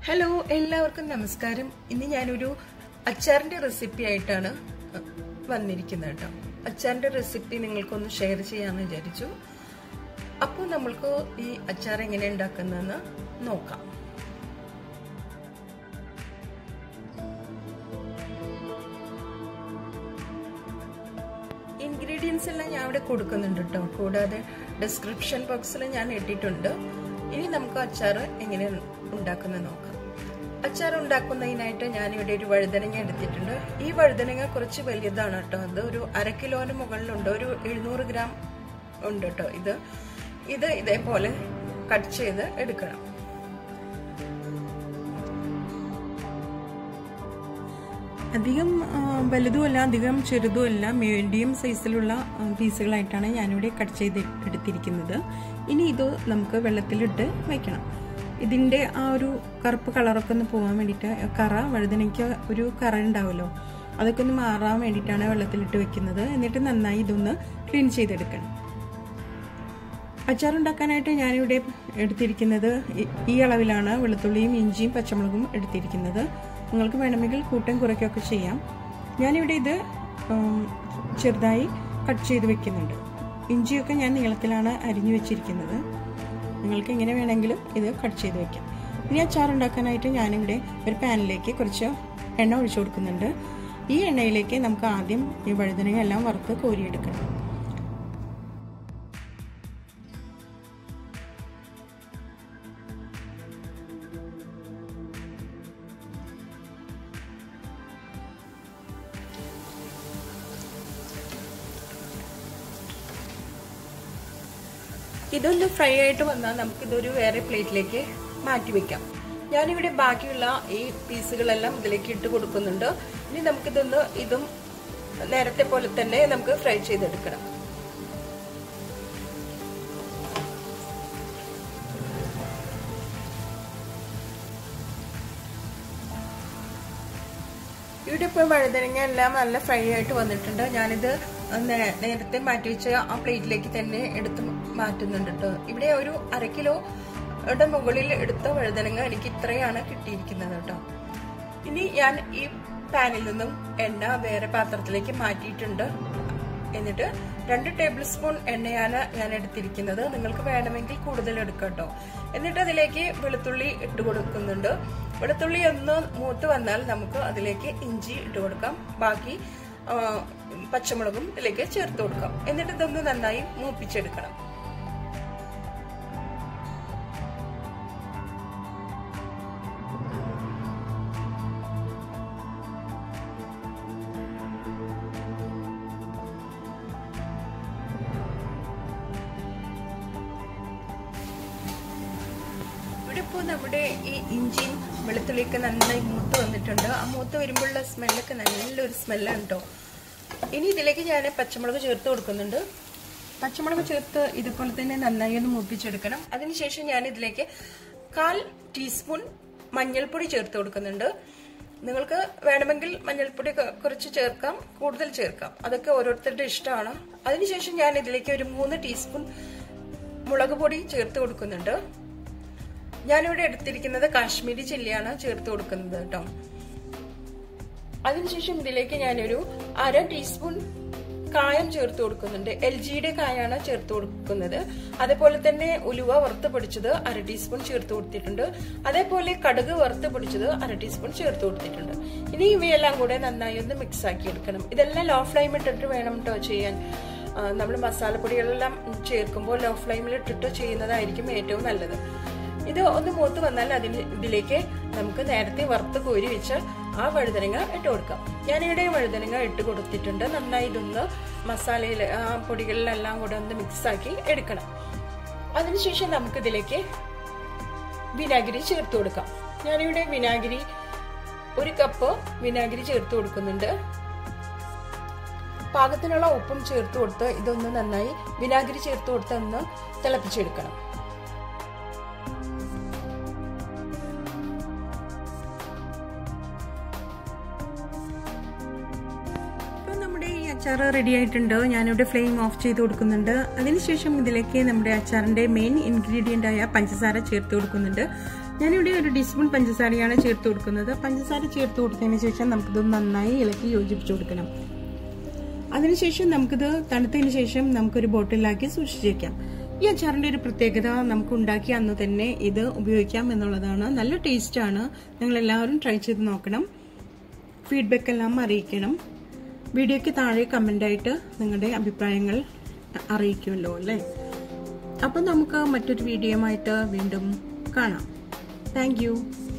hello എല്ലാവർക്കും നമസ്കാരം ഇന്ന് ഞാനൊരു അച്ചാറിന്റെ റെസിപ്പി ആയിട്ടാണ് വന്നിരിക്കുന്നത് കേട്ടോ അച്ചാറിന്റെ റെസിപ്പി നിങ്ങൾക്കൊന്ന് ഷെയർ ചെയ്യാമെന്ന് വിചാരിച്ചു അപ്പോൾ നമ്മൾക്ക് ഈ അച്ചാർ എങ്ങനെ ഉണ്ടാക്കുന്നതെന്ന് നോക്കാം ഇൻഗ്രീഡിയൻസ് എല്ലാം ഞാൻ ഇവിടെ കൊടുക്കുന്നുണ്ട് കേട്ടോ കൂടാതെ ഡിസ്ക്രിപ്ഷൻ ബോക്സിൽ ഞാൻ ഇട്ടിട്ടുണ്ട് ഇനി നമുക്ക് അച്ചാർ എങ്ങനെ ഉണ്ടാക്കുന്നത് നോക്കാം അച്ചാർ ഉണ്ടാക്കുന്നതിനായിട്ട് ഞാനിവിടെ ഒരു വഴുതനങ്ങ എടുത്തിട്ടുണ്ട് ഈ വഴുതനങ്ങ കുറച്ച് വലിയതാണ് കേട്ടോ അത് ഒരു അര കിലോന് മുകളിലുണ്ട് ഒരു എഴുന്നൂറ് ഗ്രാം ഉണ്ട് കേട്ടോ ഇത് ഇത് ഇതേപോലെ കട്ട് ചെയ്ത് എടുക്കണം അധികം വലുതുമല്ല അധികം ചെറുതുമല്ല മീഡിയം സൈസിലുള്ള പീസുകളായിട്ടാണ് ഞാനിവിടെ കട്ട് ചെയ്ത് എടുത്തിരിക്കുന്നത് ഇനി ഇത് നമുക്ക് വെള്ളത്തിലിട്ട് വയ്ക്കണം ഇതിൻ്റെ ആ ഒരു കറുപ്പ് കളറൊക്കെ ഒന്ന് പോകാൻ വേണ്ടിയിട്ട് കറ വഴുതനയ്ക്ക് ഒരു കറ ഉണ്ടാവുമല്ലോ അതൊക്കെ ഒന്ന് മാറാൻ വേണ്ടിയിട്ടാണ് വെള്ളത്തിലിട്ട് വെക്കുന്നത് എന്നിട്ട് നന്നായി ഇതൊന്ന് ക്ലീൻ ചെയ്തെടുക്കണം അച്ചാറുണ്ടാക്കാനായിട്ട് ഞാനിവിടെ എടുത്തിരിക്കുന്നത് ഈ അളവിലാണ് വെളുത്തുള്ളിയും ഇഞ്ചിയും പച്ചമുളകും എടുത്തിരിക്കുന്നത് നിങ്ങൾക്ക് വേണമെങ്കിൽ കൂട്ടം കുറയ്ക്കുകയൊക്കെ ചെയ്യാം ഞാനിവിടെ ഇത് ചെറുതായി കട്ട് ചെയ്ത് വെക്കുന്നുണ്ട് ഇഞ്ചിയൊക്കെ ഞാൻ നീളത്തിലാണ് അരിഞ്ഞു വെച്ചിരിക്കുന്നത് നിങ്ങൾക്ക് എങ്ങനെ വേണമെങ്കിലും ഇത് കട്ട് ചെയ്ത് വെക്കാം ഇനി അച്ചാർ ഉണ്ടാക്കാനായിട്ട് ഞാനിവിടെ ഒരു പാനിലേക്ക് കുറച്ച് എണ്ണ ഒഴിച്ചു കൊടുക്കുന്നുണ്ട് ഈ എണ്ണയിലേക്ക് നമുക്ക് ആദ്യം ഈ വഴുതനങ്ങ എല്ലാം വറുത്ത് കോരിയെടുക്കണം ഇതൊന്ന് ഫ്രൈ ആയിട്ട് വന്നാൽ നമുക്കിതൊരു വേറെ പ്ലേറ്റിലേക്ക് മാറ്റി വെക്കാം ഞാനിവിടെ ബാക്കിയുള്ള ഈ പീസുകളെല്ലാം ഇതിലേക്ക് ഇട്ട് കൊടുക്കുന്നുണ്ട് ഇനി നമുക്കിതൊന്ന് ഇതും നേരത്തെ പോലെ തന്നെ നമുക്ക് ഫ്രൈ ചെയ്തെടുക്കണം ഇവിടെ ഇപ്പോൾ വഴുതനങ്ങ എല്ലാം നല്ല ഫ്രൈ ആയിട്ട് വന്നിട്ടുണ്ട് ഞാനിത് നേരത്തെ മാറ്റി വെച്ച ആ പ്ലേറ്റിലേക്ക് തന്നെ എടുത്ത് മാറ്റുന്നുണ്ട് കേട്ടോ ഇവിടെ ഒരു അര കിലോയുടെ മുകളിൽ എടുത്ത വഴുതനങ്ങ എനിക്ക് ഇത്രയാണ് കിട്ടിയിരിക്കുന്നത് കേട്ടോ ഇനി ഞാൻ ഈ പാനിൽ നിന്നും എണ്ണ വേറെ പാത്രത്തിലേക്ക് മാറ്റിയിട്ടുണ്ട് എന്നിട്ട് രണ്ട് ടേബിൾ സ്പൂൺ എണ്ണയാണ് ഞാൻ എടുത്തിരിക്കുന്നത് നിങ്ങൾക്ക് വേണമെങ്കിൽ കൂടുതൽ എടുക്കാം കേട്ടോ എന്നിട്ട് അതിലേക്ക് വെളുത്തുള്ളി ഇട്ട് കൊടുക്കുന്നുണ്ട് വെളുത്തുള്ളി ഒന്ന് മൂത്ത് വന്നാൽ നമുക്ക് അതിലേക്ക് ഇഞ്ചി ഇട്ട് കൊടുക്കാം ബാക്കി പച്ചമുളകും ഇതിലേക്ക് ചേർത്ത് കൊടുക്കാം എന്നിട്ട് ഇതൊന്ന് നന്നായി മൂപ്പിച്ചെടുക്കണം ഇവിടെ ഇപ്പോൾ നമ്മുടെ ഈ ഇഞ്ചിയും വെളുത്തുള്ളിയൊക്കെ നന്നായി മൂത്ത് വന്നിട്ടുണ്ട് ആ മൂത്ത് വരുമ്പോഴുള്ള സ്മെല്ലൊക്കെ നല്ലൊരു സ്മെല്ലാണ് കേട്ടോ ഇനി ഇതിലേക്ക് ഞാൻ പച്ചമുളക് ചേർത്ത് കൊടുക്കുന്നുണ്ട് പച്ചമുളക് ചേർത്ത് ഇതുപോലെ തന്നെ നന്നായി ഒന്ന് മൂപ്പിച്ചെടുക്കണം അതിനുശേഷം ഞാൻ ഇതിലേക്ക് കാൽ ടീസ്പൂൺ മഞ്ഞൾപ്പൊടി ചേർത്ത് കൊടുക്കുന്നുണ്ട് നിങ്ങൾക്ക് വേണമെങ്കിൽ മഞ്ഞൾപ്പൊടി കുറച്ച് ചേർക്കാം കൂടുതൽ ചേർക്കാം അതൊക്കെ ഓരോരുത്തരുടെ ഇഷ്ടമാണ് അതിനുശേഷം ഞാൻ ഇതിലേക്ക് ഒരു മൂന്ന് ടീസ്പൂൺ മുളക് പൊടി ചേർത്ത് കൊടുക്കുന്നുണ്ട് ഞാനിവിടെ എടുത്തിരിക്കുന്നത് കാശ്മീരി ചില്ലിയാണ് ചേർത്ത് കൊടുക്കുന്നത് കേട്ടോ അതിനുശേഷം ഇതിലേക്ക് ഞാനൊരു അര ടീസ്പൂൺ കായം ചേർത്ത് കൊടുക്കുന്നുണ്ട് എൽ ജിയുടെ കായാണ് ചേർത്ത് കൊടുക്കുന്നത് അതേപോലെ തന്നെ ഉലുവ വറുത്ത് പൊടിച്ചത് അര ടീസ്പൂൺ ചേർത്ത് കൊടുത്തിട്ടുണ്ട് അതേപോലെ കടുക് വറുത്ത് പൊടിച്ചത് അര ടീസ്പൂൺ ചേർത്ത് കൊടുത്തിട്ടുണ്ട് ഇനി ഇവയെല്ലാം കൂടെ നന്നായി ഒന്ന് മിക്സ് ആക്കി എടുക്കണം ഇതെല്ലാം ലോ ഫ്ലെയിം ഇട്ടിട്ട് വേണം കേട്ടോ ചെയ്യാൻ നമ്മൾ മസാലപ്പൊടികളെല്ലാം ചേർക്കുമ്പോൾ ലോ ഫ്ലെയിമിൽ ഇട്ടിട്ട് ചെയ്യുന്നതായിരിക്കും ഏറ്റവും നല്ലത് ഇത് ഒന്ന് മൂത്ത് വന്നാൽ അതിന് ഇതിലേക്ക് നമുക്ക് നേരത്തെ വറുത്ത് കോരി വെച്ച് ആ വഴുതനങ്ങ ഇട്ട് കൊടുക്കാം ഞാനിവിടെ വഴുതനങ്ങ ഇട്ട് കൊടുത്തിട്ടുണ്ട് നന്നായി ഇതൊന്ന് മസാലയിൽ ആ പൊടികളിലെല്ലാം കൂടെ ഒന്ന് മിക്സ് ആക്കി എടുക്കണം അതിനുശേഷം നമുക്ക് ഇതിലേക്ക് വിനാഗിരി ചേർത്ത് കൊടുക്കാം ഞാനിവിടെ വിനാഗിരി ഒരു കപ്പ് വിനാഗിരി ചേർത്ത് കൊടുക്കുന്നുണ്ട് പാകത്തിനുള്ള ഉപ്പും ചേർത്ത് കൊടുത്ത് ഇതൊന്ന് നന്നായി വിനാഗിരി ചേർത്ത് കൊടുത്ത് ഒന്ന് തിളപ്പിച്ചെടുക്കണം അച്ചാർ റെഡി ആയിട്ടുണ്ട് ഞാനിവിടെ ഫ്ലെയിം ഓഫ് ചെയ്ത് കൊടുക്കുന്നുണ്ട് അതിനുശേഷം ഇതിലേക്ക് നമ്മുടെ അച്ചാറിന്റെ മെയിൻ ഇൻഗ്രീഡിയന്റ് ആയ പഞ്ചസാര ചേർത്ത് കൊടുക്കുന്നുണ്ട് ഞാനിവിടെ ഒരു ടീസ്പൂൺ പഞ്ചസാരയാണ് ചേർത്ത് കൊടുക്കുന്നത് പഞ്ചസാര ചേർത്ത് കൊടുത്തതിന് ശേഷം നമുക്കിത് നന്നായി ഇളക്കി യോജിപ്പിച്ചു കൊടുക്കണം അതിനുശേഷം നമുക്കിത് തണുത്തതിന് ശേഷം നമുക്കൊരു ബോട്ടിലാക്കി സൂക്ഷിച്ചു വെക്കാം ഈ അച്ചാറിന്റെ ഒരു പ്രത്യേകത നമുക്ക് ഉണ്ടാക്കി അന്ന് തന്നെ ഇത് ഉപയോഗിക്കാം എന്നുള്ളതാണ് നല്ല ടേസ്റ്റ് ആണ് നിങ്ങൾ എല്ലാവരും ട്രൈ ചെയ്ത് നോക്കണം ഫീഡ്ബാക്ക് എല്ലാം അറിയിക്കണം വീഡിയോയ്ക്ക് താഴെ കമൻ്റായിട്ട് നിങ്ങളുടെ അഭിപ്രായങ്ങൾ അറിയിക്കുമല്ലോ അല്ലേ അപ്പം നമുക്ക് മറ്റൊരു വീഡിയോയുമായിട്ട് വീണ്ടും കാണാം താങ്ക്